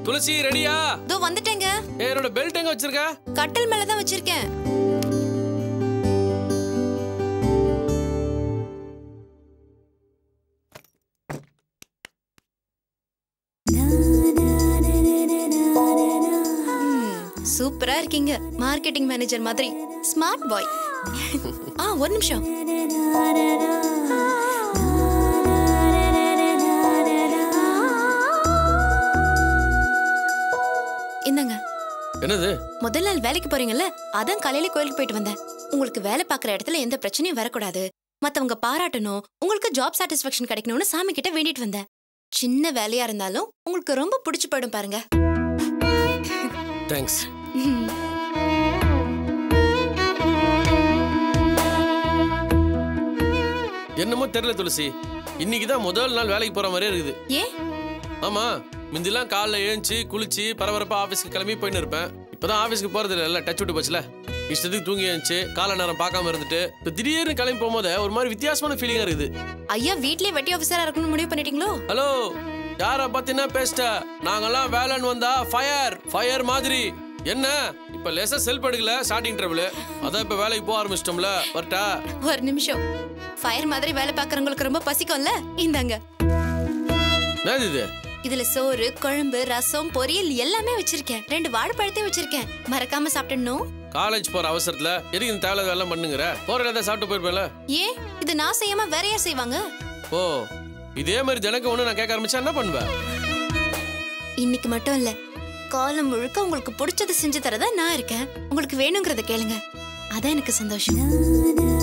துளசி ரெடியா இதோ வந்துட்டேங்க ஏய், என்னோட பெல்ட் எங்க வச்சிருக்க கட்டில் மேல தான் வச்சிருக்கேன் ம், சூப்பரா இருக்கீங்க மார்க்கெட்டிங் மேனேஜர் மாதிரி ஸ்மார்ட் பாய் ஆ ஒரு நிமிஷம் இந்தாங்க என்னது முதல் நாள் வேலைக்கு போறீங்கல்ல அதான் காலையில கோயிலுக்கு போயிட்டு வந்தேன் உங்களுக்கு வேலை பார்க்குற இடத்துல எந்த பிரச்சனையும் வரக்கூடாது மத்தவங்க பாராட்டணும் உங்களுக்கு ஜாப் சாட்டிஸ்ஃபேக்ஷன் கிடைக்கணும்னு சாமி கிட்ட வேண்டிட்டு வந்தேன் சின்ன வேலையா இருந்தாலும் உங்களுக்கு ரொம்ப பிடிச்சு போயிடும் பாருங்க தேங்க்ஸ் ம். என்னமோ தெரியல துளசி இன்னைக்கு தான் முதல் நாள் வேலைக்கு போற மாதிரியே இருக்குது ஏன் ஆமா முந்திலாம் காலைல எழுந்துச்சு குளிச்சு பரபரப்பா ஆபீஸ்க்கு கிளம்பி போயின்னு இருப்பேன் இப்பதான் ஆபீஸ்க்கு போறது இல்ல டச் விட்டு போச்சுல இஷ்டத்துக்கு தூங்கி எழுந்துச்சு காலை நேரம் பார்க்காம இருந்துட்டு இப்ப திடீர்னு கிளம்பி போகும்போது ஒரு மாதிரி வித்தியாசமான ஃபீலிங்கா இருக்குது ஐயா வீட்லயே வெட்டி ஆஃபீஸரா இருக்கணும்னு முடிவு பண்ணிட்டீங்களோ ஹலோ யார பத்தினா பேசிட்ட நாங்கெல்லாம் வேலைன்னு வந்தா ஃபயர் ஃபயர் மாதிரி என்ன இப்ப லேசா செல்ஃப் எடுக்கல ஸ்டார்டிங் ட்ரபிள் அதான் இப்ப வேலைக்கு போக ஆரம்பிச்சிட்டோம்ல வரட்டா ஒரு நிமிஷம் ஃபயர் மாதிரி வேலை பார்க்கறவங்களுக்கு ரொம்ப பசிக்கும்ல இந்தாங்க என்னது இது இதுல சோறு குழம்பு ரசம் பொரியல் எல்லாமே வச்சிருக்கேன் ரெண்டு வாழைப்பழத்தையும் வச்சிருக்கேன் மறக்காம சாப்பிடணும் காலேஜ் போற அவசரத்துல எதுக்கு இந்த தேவையில்லாத வேலை பண்ணுங்கிற போற ஏதாவது சாப்பிட்டு போயிருப்பேன்ல ஏன் இது நான் செய்யாம வேற யார் செய்வாங்க ஓ இதே மாதிரி தினக்கு ஒண்ணு நான் கேட்க ஆரம்பிச்சா என்ன பண்ணுவேன் இன்னைக்கு மட்டும் இல்ல காலம் முழுக்க உங்களுக்கு பிடிச்சது செஞ்சு தரதா நான் இருக்கேன் உங்களுக்கு வேணுங்கிறத கேளுங்க அதான் எனக்கு சந்தோஷம்